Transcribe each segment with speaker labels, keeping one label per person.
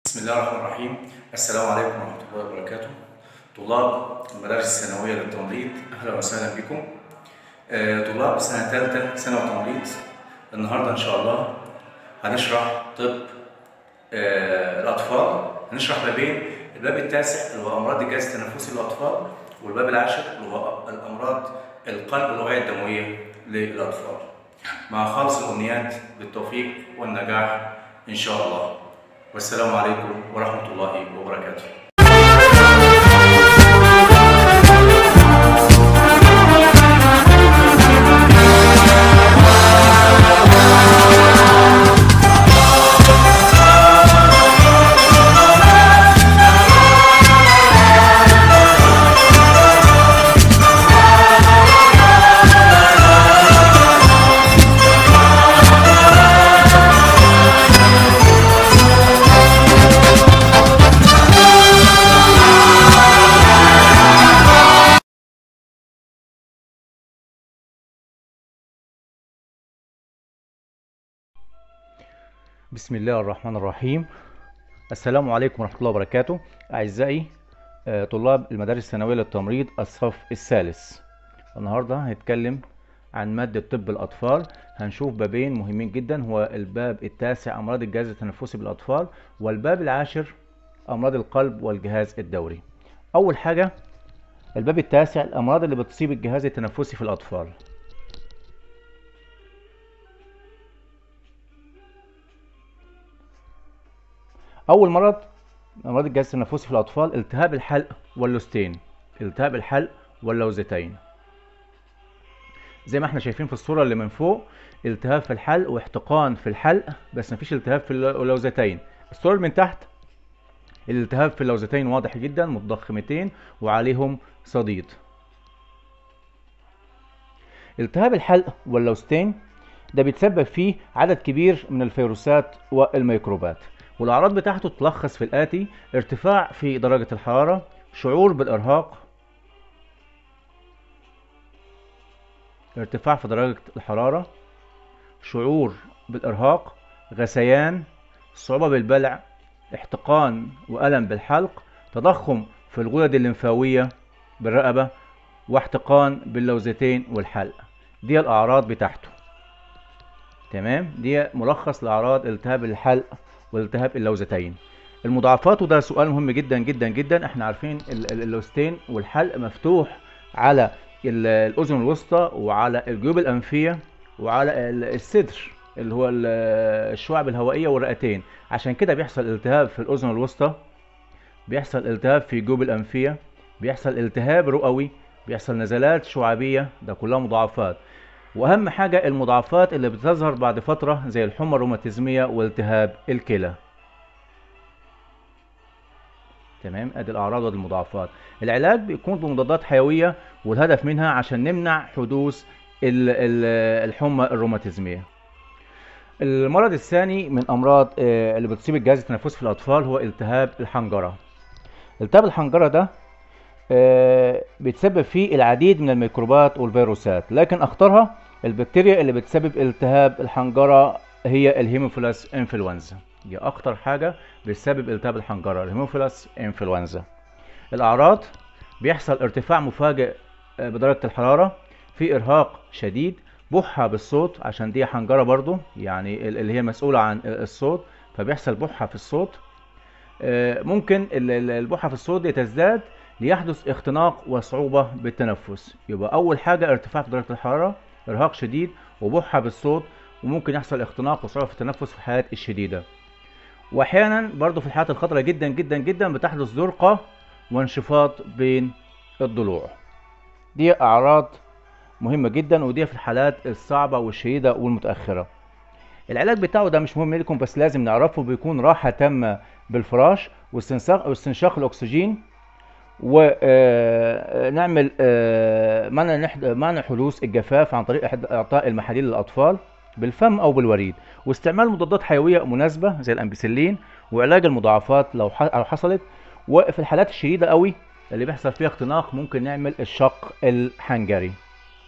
Speaker 1: بسم الله الرحمن الرحيم السلام عليكم ورحمة الله وبركاته طلاب المدارس الثانوية للتمريض أهلا وسهلا بكم آه، طلاب سنة ثالثة سنة تمريض النهاردة إن شاء الله هنشرح طب آه، الأطفال هنشرح ما بين الباب التاسع اللي هو أمراض الجهاز التنفسي للأطفال والباب العاشر اللي هو الأمراض القلب والأوعية الدموية للأطفال مع خالص الأمنيات بالتوفيق والنجاح إن شاء الله والسلام عليكم ورحمة الله وبركاته
Speaker 2: بسم الله الرحمن الرحيم السلام عليكم ورحمة الله وبركاته أعزائي آه، طلاب المدارس الثانوية للتمريض الصف الثالث النهاردة هنتكلم عن مادة طب الأطفال هنشوف بابين مهمين جدا هو الباب التاسع أمراض الجهاز التنفسي بالأطفال والباب العاشر أمراض القلب والجهاز الدوري أول حاجة الباب التاسع الأمراض اللي بتصيب الجهاز التنفسي في الأطفال اول مرض امراض الجهاز التنفسي في الاطفال التهاب الحلق واللوستين التهاب الحلق واللوزتين زي ما احنا شايفين في الصوره اللي من فوق التهاب في الحلق واحتقان في الحلق بس مفيش التهاب في اللوزتين الصوره اللي من تحت الالتهاب في اللوزتين واضح جدا متضخمتين وعليهم صديد التهاب الحلق واللوزتين ده بيتسبب فيه عدد كبير من الفيروسات والميكروبات والأعراض بتاعته تلخص في الآتي ارتفاع في درجة الحرارة شعور بالإرهاق ارتفاع في درجة الحرارة شعور بالإرهاق غثيان صعوبة بالبلع احتقان وألم بالحلق تضخم في الغدد الليمفاوية بالرقبة واحتقان باللوزتين والحلق دي الأعراض بتاعته تمام دي ملخص لأعراض التهاب الحلق والتهاب اللوزتين المضاعفات وده سؤال مهم جدا جدا جدا احنا عارفين اللوزتين والحلق مفتوح على الاذن الوسطى وعلى الجيوب الانفيه وعلى الصدر اللي هو الشعب الهوائيه والرئتين عشان كده بيحصل التهاب في الاذن الوسطى بيحصل التهاب في الجيوب الانفيه بيحصل التهاب رئوي بيحصل نزلات شعابيه ده كلها مضاعفات واهم حاجه المضاعفات اللي بتظهر بعد فتره زي الحمى الروماتيزميه والتهاب الكلى تمام ادي الاعراض والمضاعفات العلاج بيكون بمضادات حيويه والهدف منها عشان نمنع حدوث الحمى الروماتيزميه المرض الثاني من امراض اللي بتصيب الجهاز التنفسي في الاطفال هو التهاب الحنجره التهاب الحنجره ده بيتسبب فيه العديد من الميكروبات والفيروسات لكن اخطرها البكتيريا اللي بتسبب التهاب الحنجره هي الهيموفيلس انفلونزا دي اخطر حاجه بتسبب التهاب الحنجره الهيموفيلس انفلونزا الاعراض بيحصل ارتفاع مفاجئ بدرجه الحراره في ارهاق شديد بحه بالصوت عشان دي حنجره برضو يعني اللي هي مسؤوله عن الصوت فبيحصل بحه في الصوت ممكن البحه في الصوت دي تزداد ليحدث اختناق وصعوبة بالتنفس يبقى أول حاجة ارتفاع في درجة الحرارة إرهاق شديد وبحة بالصوت وممكن يحصل اختناق وصعوبة في التنفس في الحالات الشديدة وأحيانا برضو في الحالات الخطرة جدا جدا جدا بتحدث زرقة وانشفاض بين الضلوع دي أعراض مهمة جدا ودي في الحالات الصعبة والشديدة والمتأخرة العلاج بتاعه ده مش مهم لكم بس لازم نعرفه بيكون راحة تامة بالفراش واستنشاق الأكسجين ونعمل منع منع حدوث الجفاف عن طريق اعطاء المحاليل للاطفال بالفم او بالوريد واستعمال مضادات حيويه مناسبه زي الامبيسلين وعلاج المضاعفات لو حصلت وفي الحالات الشديده قوي اللي بيحصل فيها اختناق ممكن نعمل الشق الحنجري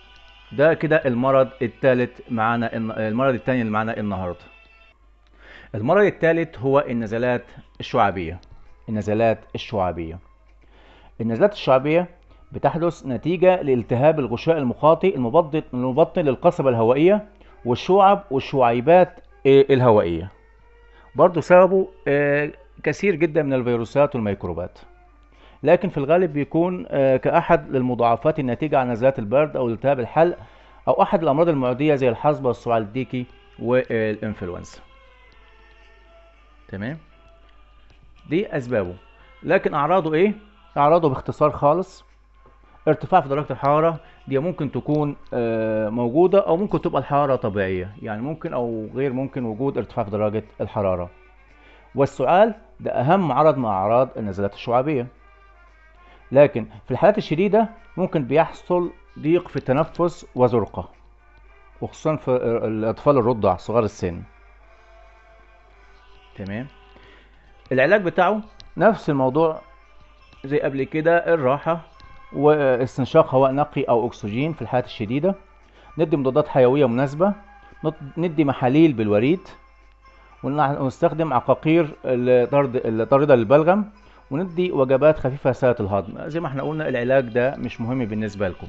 Speaker 2: ده كده المرض الثالث معانا المرض الثاني اللي معانا النهارده المرض الثالث هو النزلات الشعابية النزلات الشعابية النزلات الشعابية بتحدث نتيجة لالتهاب الغشاء المخاطي المبطن المبطن للقصبة الهوائية والشعب والشعيبات آه، الهوائية برضو سببه آه، كثير جدا من الفيروسات والميكروبات لكن في الغالب بيكون آه، كأحد للمضاعفات الناتجة عن نزلات البرد أو التهاب الحلق أو أحد الأمراض المعدية زي الحصبة والصراع الديكي والإنفلونزا تمام دي أسبابه لكن أعراضه إيه؟ أعراضه باختصار خالص ارتفاع في درجة الحرارة دي ممكن تكون آه، موجودة أو ممكن تبقى الحرارة طبيعية يعني ممكن أو غير ممكن وجود ارتفاع في درجة الحرارة والسؤال ده أهم عرض من أعراض النزلات الشعابية لكن في الحالات الشديدة ممكن بيحصل ضيق في التنفس وزرقة وخصوصا في الأطفال الرضع صغار السن تمام العلاج بتاعه نفس الموضوع زي قبل كده الراحة واستنشاق هواء نقي أو أكسجين في الحالات الشديدة ندي مضادات حيوية مناسبة نط- ندي محاليل بالوريد ونع- ونستخدم عقاقير الطرد الطاردة للبلغم وندي وجبات خفيفة سهلة الهضم زي ما احنا قلنا العلاج ده مش مهم بالنسبة لكم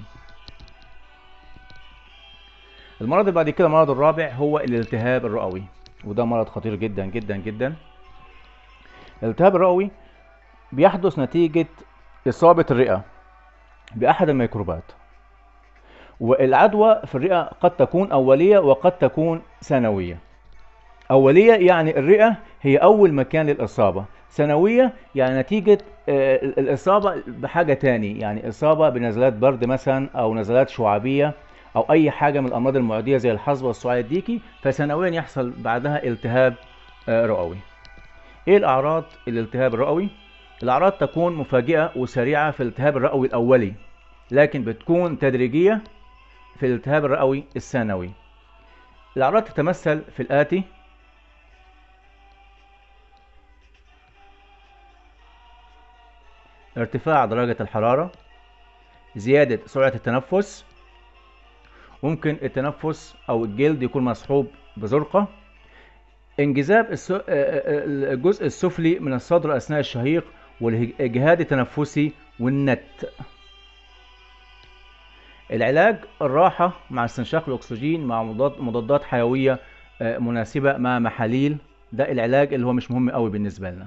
Speaker 2: المرض اللي بعد كده المرض الرابع هو الالتهاب الرئوي وده مرض خطير جدا جدا جدا الالتهاب الرئوي بيحدث نتيجة إصابة الرئة بأحد الميكروبات والعدوى في الرئة قد تكون أولية وقد تكون ثانوية أولية يعني الرئة هي أول مكان للإصابة ثانوية يعني نتيجة آه، ال- الإصابة بحاجة تاني يعني إصابة بنزلات برد مثلا أو نزلات شعابية أو أي حاجة من الأمراض المعدية زي الحصبة والصعاع الديكي فثانويا يحصل بعدها التهاب آه، رئوي إيه الأعراض الالتهاب الرئوي؟ الأعراض تكون مفاجئة وسريعة في الالتهاب الرئوي الأولي لكن بتكون تدريجية في الالتهاب الرئوي الثانوي الأعراض تتمثل في الآتي ارتفاع درجة الحرارة زيادة سرعة التنفس ممكن التنفس أو الجلد يكون مصحوب بزرقة انجذاب الس- آه، آه، الجزء السفلي من الصدر أثناء الشهيق والإجهاد التنفسي والنت العلاج الراحة مع استنشاق الأكسجين مع مضاد مضادات حيوية آه، مناسبة مع محاليل ده العلاج اللي هو مش مهم قوي بالنسبة لنا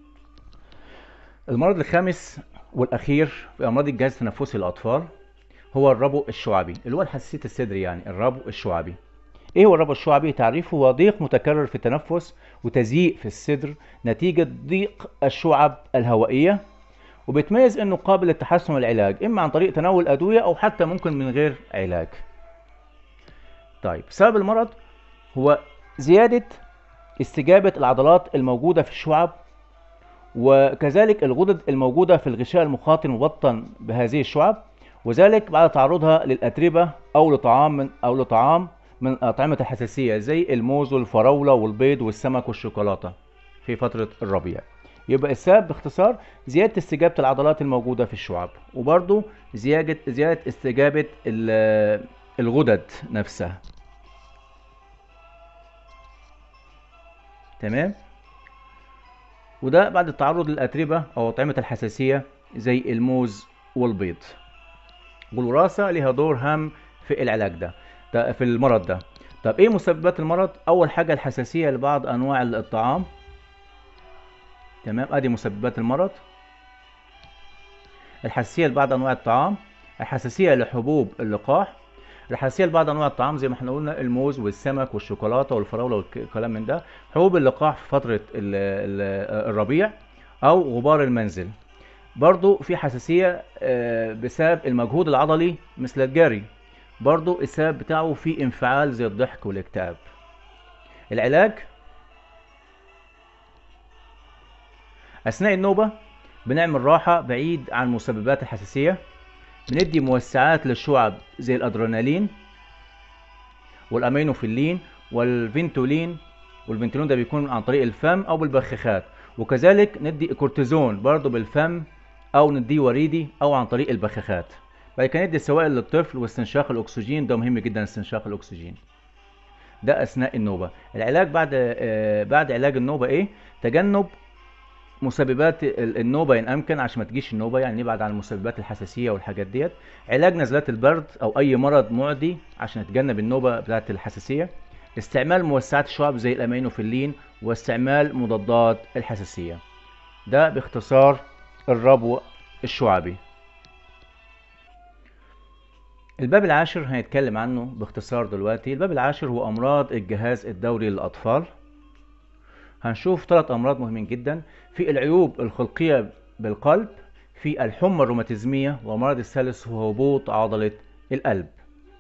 Speaker 2: المرض الخامس والأخير في أمراض الجهاز التنفسي للأطفال هو الربو الشعبي اللي هو حساسية الصدر يعني الربو الشعبي ايه هو الربو الشعبي تعريفه هو ضيق متكرر في التنفس وتزييق في الصدر نتيجة ضيق الشعب الهوائية وبيتميز انه قابل للتحسن والعلاج اما عن طريق تناول ادوية او حتى ممكن من غير علاج طيب سبب المرض هو زيادة استجابة العضلات الموجودة في الشعب وكذلك الغدد الموجودة في الغشاء المخاطي المبطن بهذه الشعب وذلك بعد تعرضها للأتربة أو لطعام من أو لطعام من أطعمة الحساسية زي الموز والفراولة والبيض والسمك والشوكولاتة في فترة الربيع يبقى السبب باختصار زيادة استجابة العضلات الموجودة في الشعب وبرضو زيادة زيادة استجابة ال- الغدد نفسها تمام وده بعد التعرض للأتربة أو أطعمة الحساسية زي الموز والبيض والوراثة ليها دور هام في العلاج ده ده- في المرض ده طب ايه مسببات المرض اول حاجة الحساسية لبعض انواع الطعام تمام ادي مسببات المرض الحساسية لبعض انواع الطعام الحساسية لحبوب اللقاح الحساسية لبعض انواع الطعام زي ما احنا قلنا الموز والسمك والشوكولاتة والفراولة والكلام من ده حبوب اللقاح في فترة ال- ال- الربيع او غبار المنزل برضو في حساسية آه، بسبب المجهود العضلي مثل الجري برضو السبب بتاعه في انفعال زي الضحك والاكتئاب العلاج أثناء النوبة بنعمل راحة بعيد عن مسببات الحساسية بندي موسعات للشعب زي الأدرينالين والأمينوفيلين والفينتولين والفينتولين ده بيكون عن طريق الفم أو بالبخاخات وكذلك ندي كورتيزون برضه بالفم أو نديه وريدي أو عن طريق البخاخات بعد كده ندي السوائل للطفل واستنشاق الأكسجين ده مهم جدا استنشاق الأكسجين ده اثناء النوبه العلاج بعد آه، بعد علاج النوبه ايه تجنب مسببات ال- النوبه ان امكن عشان ما تجيش النوبه يعني نبعد عن مسببات الحساسيه والحاجات ديت علاج نزلات البرد او اي مرض معدي عشان نتجنب النوبه بتاعه الحساسيه استعمال موسعات الشعب زي الامينوفيلين واستعمال مضادات الحساسيه ده باختصار الربو الشعبي الباب العاشر هنتكلم عنه باختصار دلوقتي الباب العاشر هو امراض الجهاز الدوري للاطفال هنشوف ثلاث امراض مهمين جدا في العيوب الخلقيه بالقلب في الحمى الروماتيزميه والمرض الثالث هو هبوط عضله القلب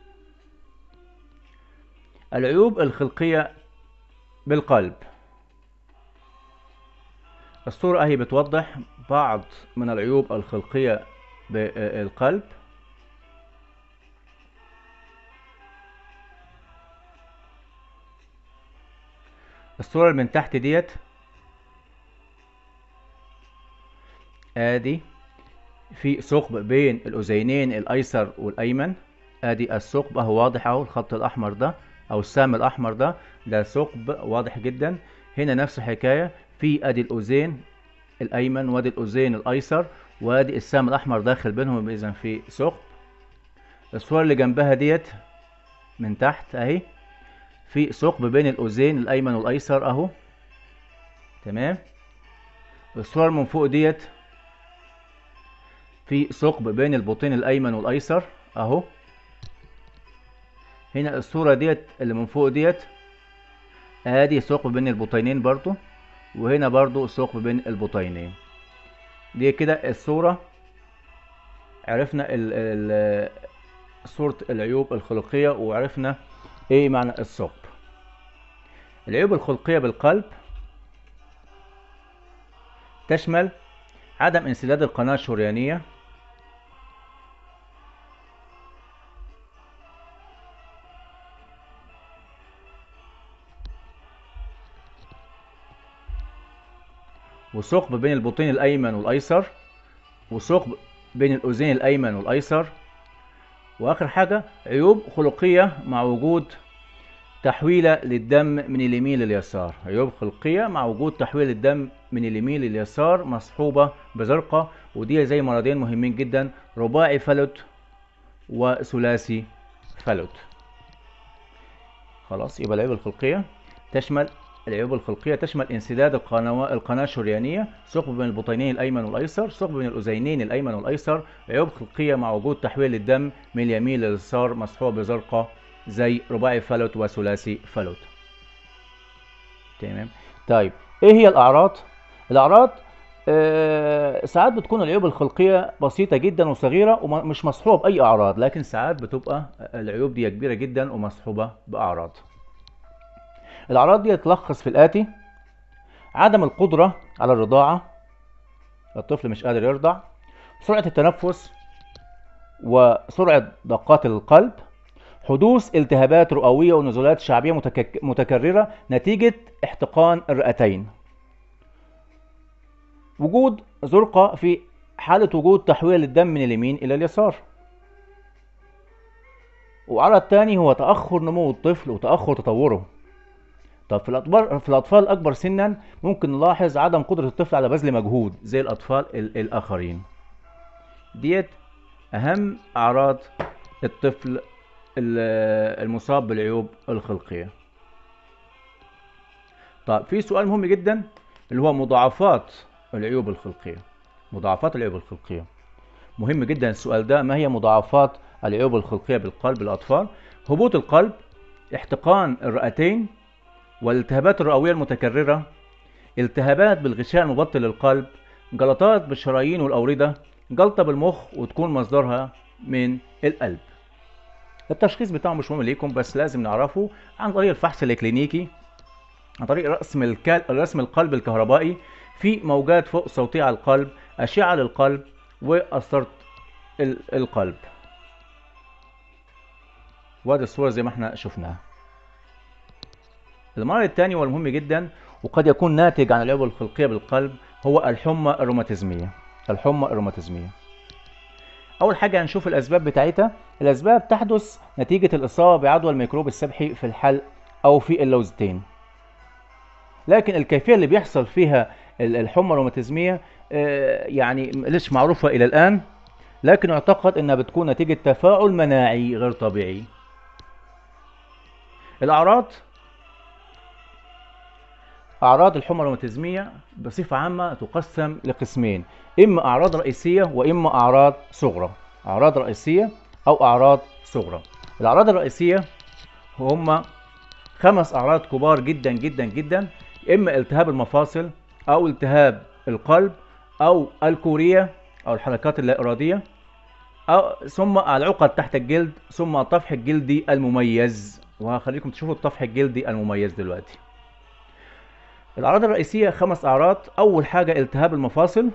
Speaker 2: العيوب الخلقيه بالقلب الصورة اهي بتوضح بعض من العيوب الخلقية بالقلب الصورة اللي من تحت ديت ادي في ثقب بين الاذينين الايسر والايمن ادي الثقب اهو واضح اهو الخط الاحمر ده او السهم الاحمر ده ده ثقب واضح جدا هنا نفس الحكايه في ادي الاذين الايمن وادي الاذين الايسر وادي السهم الاحمر داخل بينهم اذا في ثقب الصوره اللي جنبها ديت من تحت اهي في ثقب بين الاذين الايمن والايسر اهو تمام الصوره من فوق ديت في ثقب بين البطين الايمن والايسر اهو هنا الصوره ديت اللي من فوق ديت ادي ثقب بين البطينين برضو وهنا برضو ثقب بين البطينين دي كده الصورة عرفنا ال ال صورة العيوب الخلقية وعرفنا ايه معنى الثقب العيوب الخلقية بالقلب تشمل عدم انسداد القناة الشريانية وثقب بين البطين الايمن والايسر وثقب بين الاذين الايمن والايسر واخر حاجه عيوب خلقيه مع وجود تحويله للدم من اليمين لليسار عيوب خلقيه مع وجود تحويل الدم من اليمين لليسار مصحوبه بزرقه ودي زي مرضين مهمين جدا رباعي فلوت وثلاثي فلوت خلاص يبقى العيوب الخلقيه تشمل العيوب الخلقية تشمل انسداد القناة القناة الشريانية، ثقب بين البطينين الأيمن والأيسر، ثقب بين الأذينين الأيمن والأيسر، عيوب خلقية مع وجود تحويل الدم من اليمين لليسار مصحوبة بزرقاء زي رباعي فلوت وثلاثي فلوت. تمام؟ طيب إيه هي الأعراض؟ الأعراض آه ساعات بتكون العيوب الخلقية بسيطة جدا وصغيرة ومش مصحوبة بأي أعراض، لكن ساعات بتبقى العيوب دي كبيرة جدا ومصحوبة بأعراض. الأعراض دي تلخص في الآتي عدم القدرة على الرضاعة الطفل مش قادر يرضع سرعة التنفس وسرعة دقات القلب حدوث التهابات رئوية ونزولات شعبية متك... متكررة نتيجة احتقان الرئتين وجود زرقة في حالة وجود تحويل الدم من اليمين إلى اليسار وعرض تاني هو تأخر نمو الطفل وتأخر تطوره طب في الأطفال في الأطفال الأكبر سنا ممكن نلاحظ عدم قدرة الطفل على بذل مجهود زي الأطفال ال- الآخرين. ديت أهم أعراض الطفل ال- المصاب بالعيوب الخلقية. طب في سؤال مهم جدا اللي هو مضاعفات العيوب الخلقية. مضاعفات العيوب الخلقية. مهم جدا السؤال ده ما هي مضاعفات العيوب الخلقية بالقلب الأطفال؟ هبوط القلب، احتقان الرئتين، والالتهابات الرئوية المتكررة التهابات بالغشاء المبطن للقلب جلطات بالشرايين والأوردة جلطة بالمخ وتكون مصدرها من القلب التشخيص بتاعه مش مهم ليكم بس لازم نعرفه عن طريق الفحص الكلينيكي عن طريق رسم الكال... رسم القلب الكهربائي في موجات فوق صوتية على القلب أشعة للقلب وقسطرة ال- القلب وادي الصورة زي ما احنا شفناها المرض الثاني والمهم جدا وقد يكون ناتج عن العيوب الخلقية بالقلب هو الحمى الروماتيزمية الحمى الروماتيزمية أول حاجة هنشوف الأسباب بتاعتها الأسباب تحدث نتيجة الإصابة بعدوى الميكروب السبحي في الحلق او في اللوزتين لكن الكيفيه اللي بيحصل فيها ال- الحمى الروماتيزميه آه، يعني ليش معروفه الى الان لكن يعتقد انها بتكون نتيجه تفاعل مناعي غير طبيعي الاعراض اعراض الحمى الروماتيزميه بصفه عامه تقسم لقسمين اما اعراض رئيسيه واما اعراض صغرى اعراض رئيسيه او اعراض صغرى الاعراض الرئيسيه هم خمس اعراض كبار جدا جدا جدا اما التهاب المفاصل او التهاب القلب او الكوريه او الحركات اللا اراديه أو ثم العقد تحت الجلد ثم الطفح الجلدي المميز وهخليكم تشوفوا الطفح الجلدي المميز دلوقتي الأعراض الرئيسية خمس أعراض أول حاجة التهاب المفاصل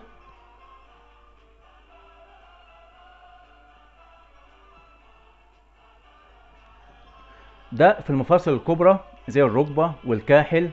Speaker 2: ده في المفاصل الكبرى زي الركبة والكاحل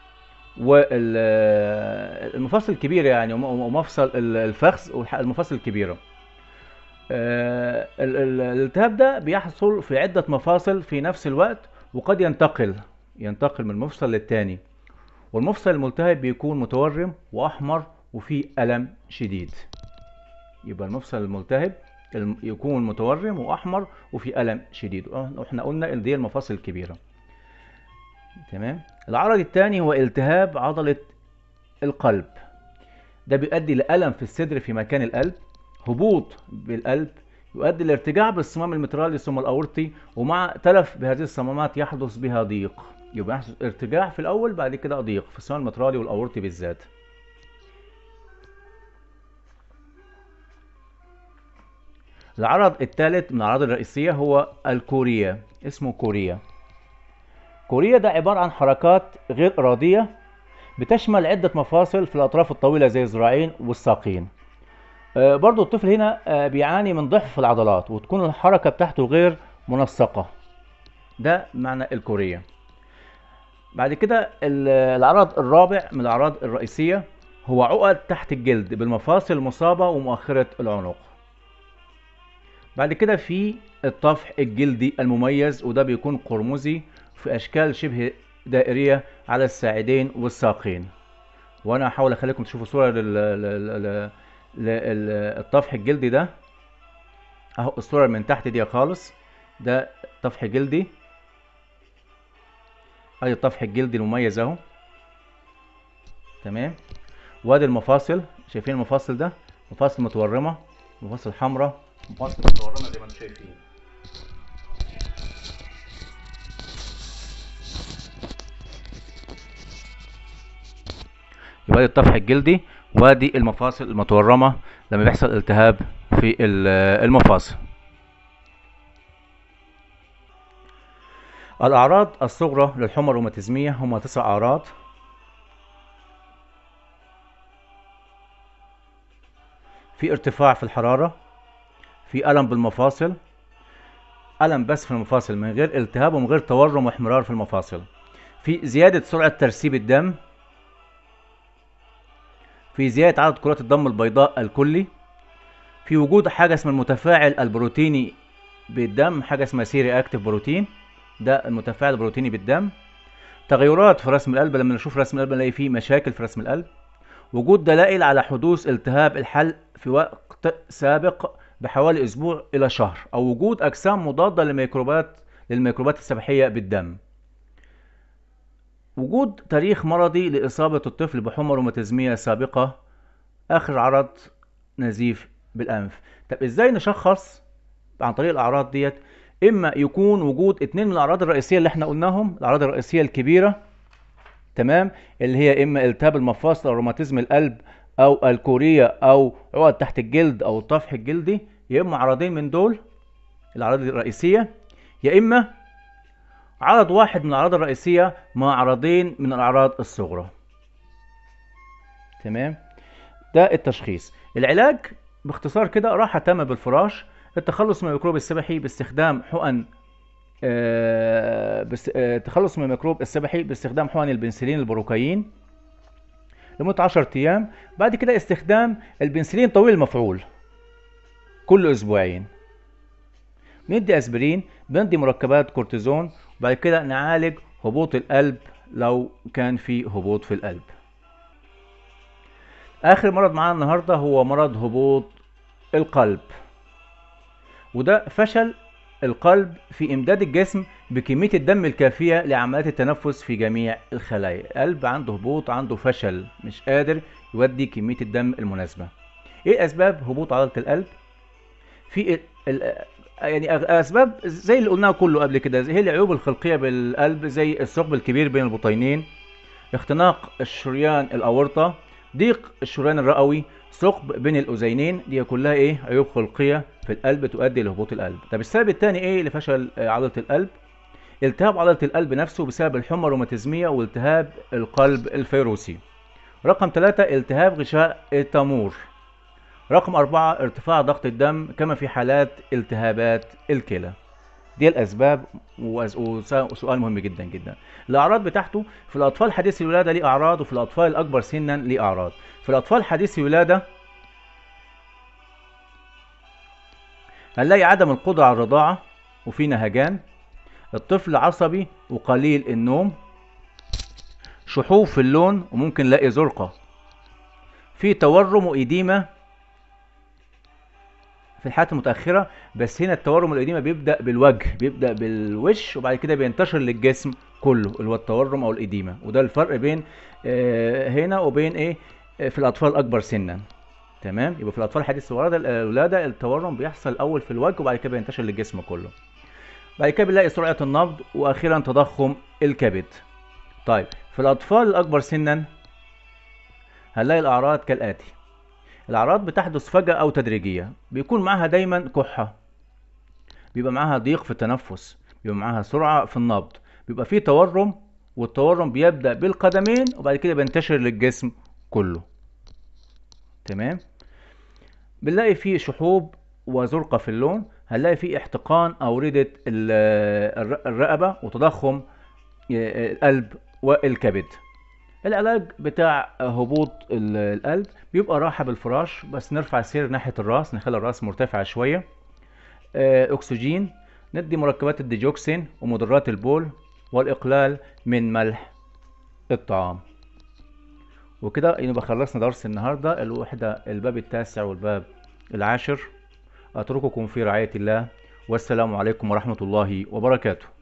Speaker 2: والمفاصل الكبيرة يعني وم- ومفصل ال- الفخذ والمفاصل الكبيرة آه، ال- ال- الالتهاب ده بيحصل في عدة مفاصل في نفس الوقت وقد ينتقل ينتقل من مفصل للتاني والمفصل الملتهب بيكون متورم وأحمر وفيه ألم شديد يبقى المفصل الملتهب الم- يكون متورم وأحمر وفيه ألم شديد واحنا قلنا إن دي المفاصل الكبيرة تمام العرض الثاني هو التهاب عضلة القلب ده بيؤدي لألم في الصدر في مكان القلب هبوط بالقلب يؤدي لارتجاع بالصمام المترالي ثم الأورطي ومع تلف بهذه الصمامات يحدث بها ضيق يبقى يحدث ارتجاع في الأول بعد كده ضيق في الصمام المترالي والأورطي بالذات العرض الثالث من الأعراض الرئيسية هو الكوريا اسمه كوريا كوريا ده عبارة عن حركات غير إرادية بتشمل عدة مفاصل في الأطراف الطويلة زي الذراعين والساقين آه، برضو الطفل هنا آه، بيعاني من ضعف في العضلات وتكون الحركة بتاعته غير منسقة ده معنى الكورية بعد كده ال- العرض الرابع من الأعراض الرئيسية هو عقد تحت الجلد بالمفاصل المصابة ومؤخرة العنق بعد كده في الطفح الجلدي المميز وده بيكون قرمزي في أشكال شبه دائرية على الساعدين والساقين وأنا هحاول أخليكم تشوفوا صورة لل... لل... لل... للطفح الجلدي ده اهو الصورة من تحت دي خالص ده طفح جلدي ادي الطفح الجلدي المميز اهو تمام وادي المفاصل شايفين المفاصل ده مفاصل متورمة مفاصل حمراء مفاصل متورمة زي ما انتم شايفين يبقى ادي الطفح الجلدي وادي المفاصل المتورمة لما بيحصل التهاب في ال- المفاصل الأعراض الصغرى للحمى الروماتيزمية هم تسع أعراض في ارتفاع في الحرارة في ألم بالمفاصل ألم بس في المفاصل من غير التهاب ومن غير تورم واحمرار في المفاصل في زيادة سرعة ترسيب الدم في زيادة عدد كرات الدم البيضاء الكلي في وجود حاجة اسمها المتفاعل البروتيني بالدم حاجة اسمها سيري اكتيف بروتين ده المتفاعل البروتيني بالدم تغيرات في رسم القلب لما نشوف رسم القلب نلاقي فيه مشاكل في رسم القلب وجود دلائل على حدوث التهاب الحلق في وقت سابق بحوالي اسبوع الى شهر او وجود اجسام مضادة للميكروبات للميكروبات السبحية بالدم وجود تاريخ مرضي لإصابة الطفل بحمى روماتيزمية سابقة آخر عرض نزيف بالأنف طب إزاي نشخص عن طريق الأعراض ديت إما يكون وجود اتنين من الأعراض الرئيسية اللي احنا قلناهم الأعراض الرئيسية الكبيرة تمام اللي هي إما التهاب المفاصل أو روماتيزم القلب أو الكورية أو عقد تحت الجلد أو الطفح الجلدي يا إما عرضين من دول الأعراض الرئيسية يا إما عرض واحد من الأعراض الرئيسية مع عرضين من الأعراض الصغرى تمام ده التشخيص العلاج باختصار كده راحة تامة بالفراش التخلص من الميكروب السبحي باستخدام حقن آه، بس آه، التخلص من الميكروب السبحي باستخدام حقن البنسلين البروكاين لمدة 10 أيام بعد كده استخدام البنسلين طويل المفعول كل أسبوعين ندي أسبرين بندي مركبات كورتيزون وبعد كده نعالج هبوط القلب لو كان في هبوط في القلب اخر مرض معانا النهارده هو مرض هبوط القلب وده فشل القلب في امداد الجسم بكميه الدم الكافيه لعمليات التنفس في جميع الخلايا القلب عنده هبوط عنده فشل مش قادر يودي كميه الدم المناسبه ايه اسباب هبوط عضله القلب في ال... ال... يعني اسباب زي اللي قلناها كله قبل كده هي العيوب الخلقيه بالقلب زي الثقب الكبير بين البطينين اختناق الشريان الاورطه ضيق الشريان الرئوي ثقب بين الاذينين دي كلها ايه عيوب خلقيه في القلب تؤدي لهبوط القلب طب السبب الثاني ايه لفشل عضله القلب التهاب عضله القلب نفسه بسبب الحمى الروماتيزميه والتهاب القلب الفيروسي رقم ثلاثة التهاب غشاء التامور رقم أربعة ارتفاع ضغط الدم كما في حالات التهابات الكلى دي الأسباب وسؤال مهم جدا جدا الأعراض بتاعته في الأطفال حديثي الولادة ليه أعراض وفي الأطفال الأكبر سنا ليه أعراض في الأطفال حديثي الولادة هنلاقي عدم القدرة على الرضاعة وفي نهجان الطفل عصبي وقليل النوم شحوب في اللون وممكن نلاقي زرقة في تورم وإديمة في الحالات المتأخرة بس هنا التورم والإديمة بيبدأ بالوجه بيبدأ بالوش وبعد كده بينتشر للجسم كله اللي هو التورم أو الإديمة وده الفرق بين آه هنا وبين إيه آه في الأطفال الأكبر سنا تمام يبقى في الأطفال حديث الولادة التورم بيحصل الأول في الوجه وبعد كده بينتشر للجسم كله بعد كده بنلاقي سرعة النبض وأخيرا تضخم الكبد طيب في الأطفال الأكبر سنا هنلاقي الأعراض كالآتي الأعراض بتحدث فجأة أو تدريجية بيكون معاها دايما كحة بيبقى معاها ضيق في التنفس بيبقى معاها سرعة في النبض بيبقى فيه تورم والتورم بيبدأ بالقدمين وبعد كده بينتشر للجسم كله تمام بنلاقي فيه شحوب وزرقة في اللون هنلاقي فيه احتقان أوردة الرقبة وتضخم القلب والكبد العلاج بتاع هبوط القلب بيبقى راحة بالفراش بس نرفع السير ناحية الراس نخلي الراس مرتفعة شوية أكسجين ندي مركبات الديجوكسين ومضرات البول والإقلال من ملح الطعام وكده يبقى خلصنا درس النهاردة الوحدة الباب التاسع والباب العاشر أترككم في رعاية الله والسلام عليكم ورحمة الله وبركاته